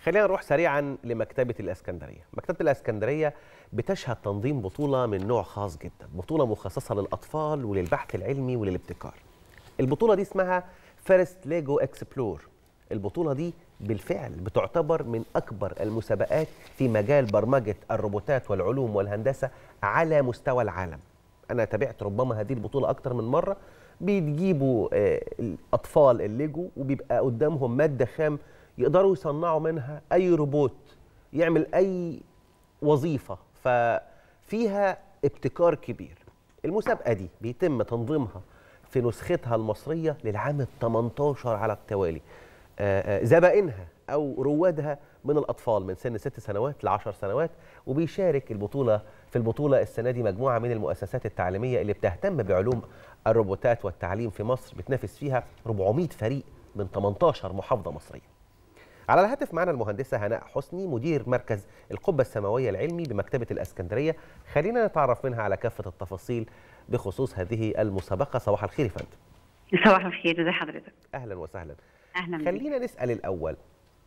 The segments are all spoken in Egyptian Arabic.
خلينا نروح سريعا لمكتبة الإسكندرية مكتبة الإسكندرية بتشهد تنظيم بطولة من نوع خاص جدا بطولة مخصصة للأطفال وللبحث العلمي وللابتكار البطولة دي اسمها فيرست ليجو اكسبلور البطولة دي بالفعل بتعتبر من أكبر المسابقات في مجال برمجة الروبوتات والعلوم والهندسة على مستوى العالم أنا تابعت ربما هذه البطولة أكتر من مرة بيجيبوا آه، الأطفال الليجو وبيبقى قدامهم مادة خام يقدروا يصنعوا منها أي روبوت يعمل أي وظيفة ففيها ابتكار كبير المسابقة دي بيتم تنظيمها في نسختها المصرية للعام ال 18 على التوالي آه، آه، زبائنها أو روادها من الأطفال من سن 6 سنوات ل 10 سنوات وبيشارك البطولة في البطولة السنة دي مجموعة من المؤسسات التعليمية اللي بتهتم بعلوم الروبوتات والتعليم في مصر بتنافس فيها 400 فريق من 18 محافظة مصرية على الهاتف معنا المهندسة هناء حسني مدير مركز القبة السماوية العلمي بمكتبة الأسكندرية خلينا نتعرف منها على كافة التفاصيل بخصوص هذه المسابقة صباح الخير يا فندم صباح الخير ازي حضرتك أهلا وسهلا اهلا بيك خلينا نسأل الأول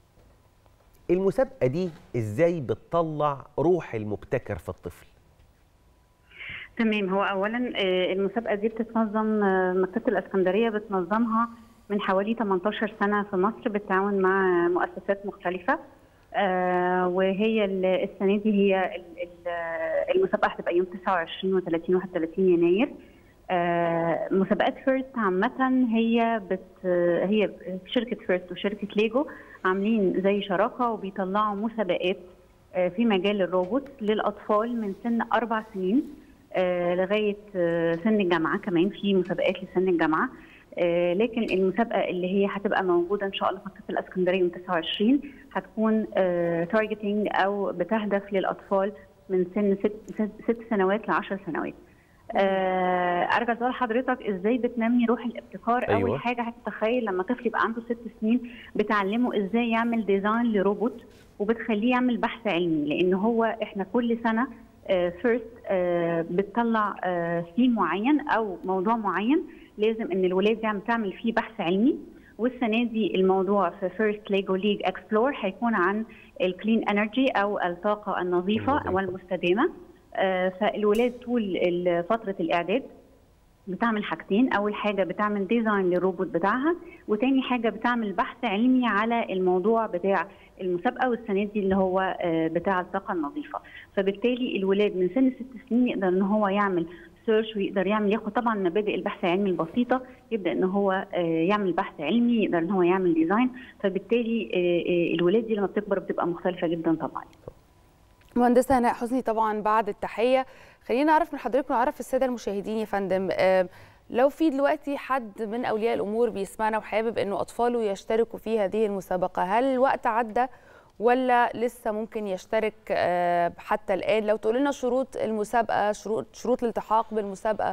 المسابقة دي إزاي بتطلع روح المبتكر في الطفل تمام هو اولا آه، المسابقه دي بتتنظم آه، مكتبه الاسكندريه بتنظمها من حوالي 18 سنه في مصر بالتعاون مع مؤسسات مختلفه آه، وهي ال- السنه دي هي ال- ال- المسابقه هتبقى يوم 29 و 30 و 31 يناير آه، مسابقات فيرست عامة هي بت هي شركة فيرست وشركة ليجو عاملين زي شراكة وبيطلعوا مسابقات آه، في مجال الروبوت للأطفال من سن أربع سنين آه، لغاية آه، سن الجامعة كمان في مسابقات لسن الجامعة آه، لكن المسابقة اللي هي هتبقى موجودة إن شاء الله في مكتبة الإسكندرية يوم 29 هتكون تارجتنج أو بتهدف للأطفال من سن ست, ست- ست سنوات ل 10 سنوات. آه، ارجع اسال حضرتك ازاي بتنمي روح الابتكار أيوة. اول حاجه هتتخيل لما طفل يبقى عنده ست سنين بتعلمه ازاي يعمل ديزاين لروبوت وبتخليه يعمل بحث علمي لان هو احنا كل سنه فيرست بتطلع ثيم معين او موضوع معين لازم ان الولاد يعمل تعمل فيه بحث علمي والسنه دي الموضوع في فيرست ليجو ليج اكسبلور هيكون عن الكلين انرجي او الطاقه النظيفه النظيفة. والمستدامه آه، فالولاد طول ال- فتره الاعداد بتعمل حاجتين اول حاجه بتعمل ديزاين للروبوت بتاعها وتاني حاجه بتعمل بحث علمي على الموضوع بتاع المسابقه والسنه دي اللي هو آه، بتاع الطاقه النظيفه فبالتالي الولاد من سن ست سنين يقدر ان هو يعمل سيرش ويقدر يعمل ياخد طبعا مبادئ البحث العلمي البسيطه يبدا ان هو آه، يعمل بحث علمي يقدر ان هو يعمل ديزاين فبالتالي آه، آه، الولاد دي لما بتكبر بتبقى مختلفه جدا طبعا مهندسة هناء حسني طبعا بعد التحية خلينا نعرف من حضرتك ونعرف السادة المشاهدين يا فندم آه، لو في دلوقتي حد من أولياء الأمور بيسمعنا وحابب إنه أطفاله يشتركوا في هذه المسابقة هل الوقت عدى ولا لسه ممكن يشترك آه، حتى الآن لو تقول لنا شروط المسابقة شروط شروط الالتحاق بالمسابقة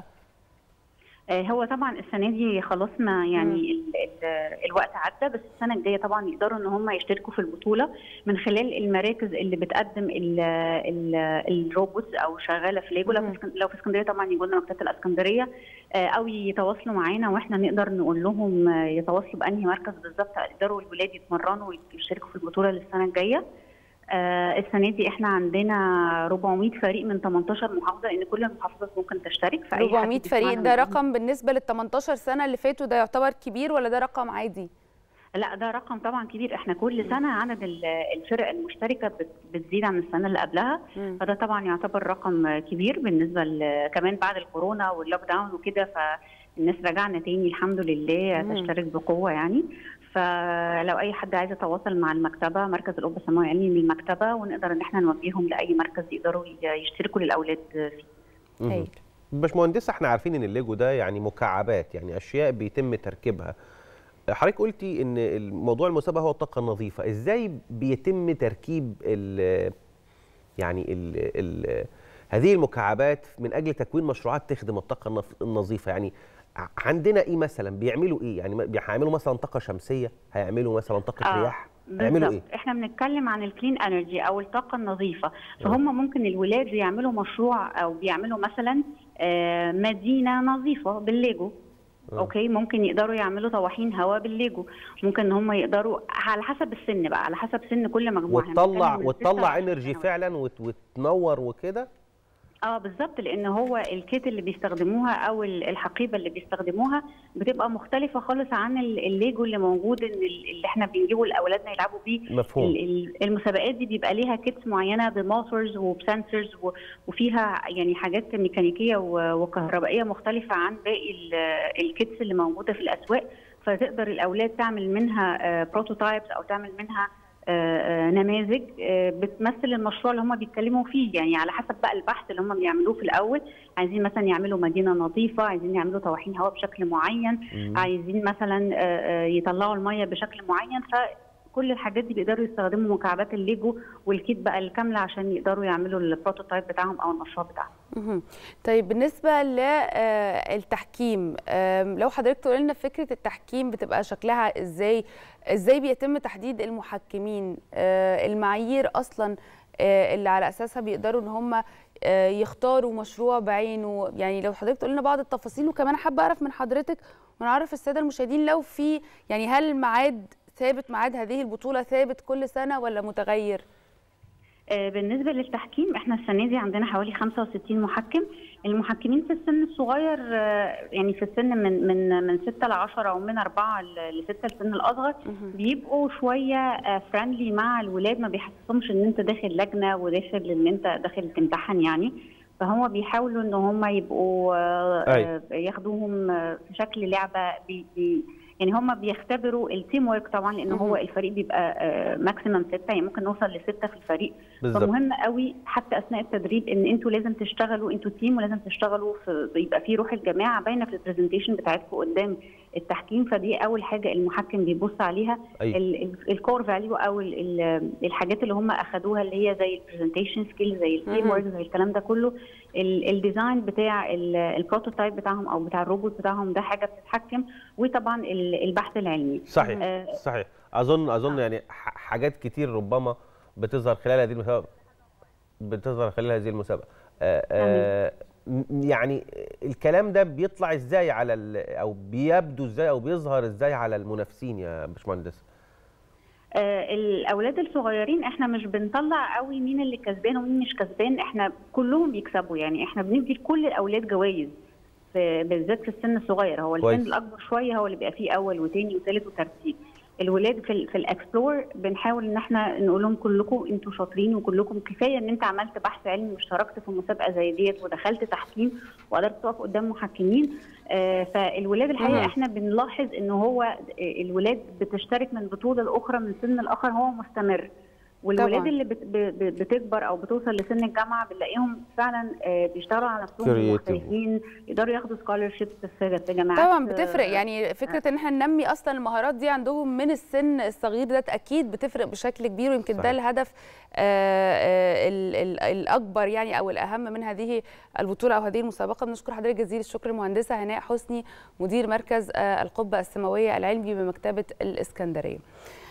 آه، هو طبعا السنه دي خلاص ما يعني ال ال الوقت عدى بس السنه الجايه طبعا يقدروا ان هم يشتركوا في البطوله من خلال المراكز اللي بتقدم ال ال الروبوتس او شغاله في ليجو لو في مم. اسكن- لو في اسكندريه طبعا يجوا لنا مكتبه الاسكندريه آه، او يتواصلوا معانا واحنا نقدر نقول لهم آه، يتواصلوا بانهي مركز بالظبط يقدروا الولاد يتمرنوا ويشتركوا في البطوله للسنه الجايه آه، السنه دي احنا عندنا 400 فريق من 18 محافظه لان كل المحافظات ممكن تشترك فأي حد 400 فريق بيسمعنا ده من- رقم بالنسبة لل 18 سنة اللي فاتوا ده يعتبر كبير ولا ده رقم عادي؟ لا ده رقم طبعا كبير احنا كل سنه عدد ال- الفرق المشتركه بت- بتزيد عن السنه اللي قبلها مم. فده طبعا يعتبر رقم كبير بالنسبه ل- كمان بعد الكورونا واللوك داون وكده فالناس رجعنا تاني الحمد لله مم. تشترك بقوه يعني فلو اي حد عايز يتواصل مع المكتبه مركز القبه السماوي العلمي من المكتبه ونقدر ان احنا نوجههم لاي مركز يقدروا ي- يشتركوا للاولاد فيه مهم. هايل. باشمهندسة احنا عارفين ان الليجو ده يعني مكعبات يعني اشياء بيتم تركيبها حضرتك قلتي ان الموضوع المسابقه هو الطاقه النظيفه ازاي بيتم تركيب ال يعني ال ال هذه المكعبات من اجل تكوين مشروعات تخدم الطاقه النف- النظيفه يعني ع- عندنا ايه مثلا بيعملوا ايه يعني ما- هيعملوا مثلا طاقه شمسيه هيعملوا مثلا طاقه آه، رياح هيعملوا ايه بالظبط احنا بنتكلم عن الكلين انرجي او الطاقه النظيفه فهم ممكن الولاد يعملوا مشروع او بيعملوا مثلا آه، مدينه نظيفه بالليجو اوكي ممكن يقدروا يعملوا طواحين هواء بالليجو ممكن ان هم يقدروا على حسب السن بقى على حسب سن كل مجموعه إحنا وتطلع بنتكلم من وتطلع 26 انرجي سنة فعلا وت- وتنور وكده اه بالظبط لان هو الكيت اللي بيستخدموها او ال- الحقيبه اللي بيستخدموها بتبقى مختلفه خالص عن ال- الليجو اللي موجود إن ال- اللي احنا بنجيبه لاولادنا يلعبوا بيه مفهوم ال- ال- المسابقات دي بيبقى ليها كيتس معينه بموتورز وبسنسرز و- وفيها يعني حاجات ميكانيكيه و- وكهربائيه مختلفه عن باقي ال- الكيتس اللي موجوده في الاسواق فتقدر الاولاد تعمل منها بروتوتايبس او تعمل منها آه، آه، نماذج آه، بتمثل المشروع اللي هم بيتكلموا فيه يعني على حسب بقى البحث اللي هم بيعملوه في الاول عايزين مثلا يعملوا مدينه نظيفه عايزين يعملوا طواحين هواء بشكل معين مم. عايزين مثلا آه، آه، يطلعوا الميه بشكل معين فكل الحاجات دي بيقدروا يستخدموا مكعبات الليجو والكيت بقى الكامله عشان يقدروا يعملوا البروتوتايب بتاعهم او المشروع بتاعهم مهم. طيب بالنسبة للتحكيم لو حضرتك تقول لنا فكرة التحكيم بتبقى شكلها ازاي ازاي بيتم تحديد المحكمين آه، المعايير اصلا آه، اللي على اساسها بيقدروا ان هم آه، يختاروا مشروع بعينه يعني لو حضرتك تقول لنا بعض التفاصيل وكمان حابة اعرف من حضرتك ونعرف السادة المشاهدين لو في يعني هل الميعاد ثابت ميعاد هذه البطولة ثابت كل سنة ولا متغير؟ آه، بالنسبه للتحكيم احنا السنه دي عندنا حوالي 65 محكم المحكمين في السن الصغير آه، يعني في السن من من من 6 ل 10 او من 4 ل 6 السن الاصغر مهم. بيبقوا شويه فريندلي مع الولاد ما بيحسسهمش ان انت داخل لجنه وداخل ان انت داخل تمتحن يعني فهم بيحاولوا ان هم يبقوا آه، أي. آه، ياخدوهم آه، في شكل لعبه بي بي يعني هم بيختبروا التيم ورك طبعا لان هو مهم. الفريق بيبقى ماكسيمم سته يعني ممكن نوصل لسته في الفريق بالظبط فمهم قوي حتى اثناء التدريب ان انتوا لازم تشتغلوا انتوا تيم ولازم تشتغلوا في يبقى في روح الجماعه باينه في البرزنتيشن بتاعتكم قدام التحكيم فدي اول حاجه المحكم بيبص عليها أي. الكور فاليو او ال- ال- الحاجات اللي هم اخذوها اللي هي زي البرزنتيشن سكيل زي التيم مهم. ورك زي الكلام ده كله ال- الديزاين بتاع ال- البروتوتايب بتاعهم او بتاع الروبوت بتاعهم ده حاجه بتتحكم وطبعا ال- البحث العلمي صحيح آه، صحيح اظن اظن يعني ح- حاجات كتير ربما بتظهر خلال هذه المسابقه بتظهر خلال هذه المسابقه آه، آه، م- يعني الكلام ده بيطلع ازاي على ال- او بيبدو ازاي او بيظهر ازاي على المنافسين يا باشمهندس آه، الاولاد الصغيرين احنا مش بنطلع قوي مين اللي كسبان ومين مش كسبان احنا كلهم بيكسبوا يعني احنا بندي لكل الاولاد جوائز في- بالذات في السن الصغير هو كويس. السن الاكبر شويه هو اللي بيبقى فيه اول وثاني وثالث وترتيب الولاد في ال في الاكسبلور بنحاول ان احنا نقول لهم كلكم انتوا شاطرين وكلكم كفايه ان انت عملت بحث علمي واشتركت في مسابقه زي ديت ودخلت تحكيم وقدرت تقف قدام محكمين آه، فالولاد الحقيقه مهم. احنا بنلاحظ ان هو آه، الولاد بتشترك من بطوله لاخرى من سن الاخر هو مستمر والولاد طبعاً. اللي بت- ب- ب- بتكبر او بتوصل لسن الجامعه بنلاقيهم فعلا آه، بيشتغلوا على نفسهم Creative. مختلفين يقدروا ياخدوا سكولرشيبس في في جامعات طبعا آه، بتفرق يعني فكره ان احنا ننمي اصلا المهارات دي عندهم من السن الصغير ده اكيد بتفرق بشكل كبير ويمكن ده صحيح. الهدف آه، آه، ال- ال- الاكبر يعني او الاهم من هذه البطوله او هذه المسابقه بنشكر حضرتك جزيل الشكر المهندسه هناء حسني مدير مركز آه، القبه السماويه العلمي بمكتبه الاسكندريه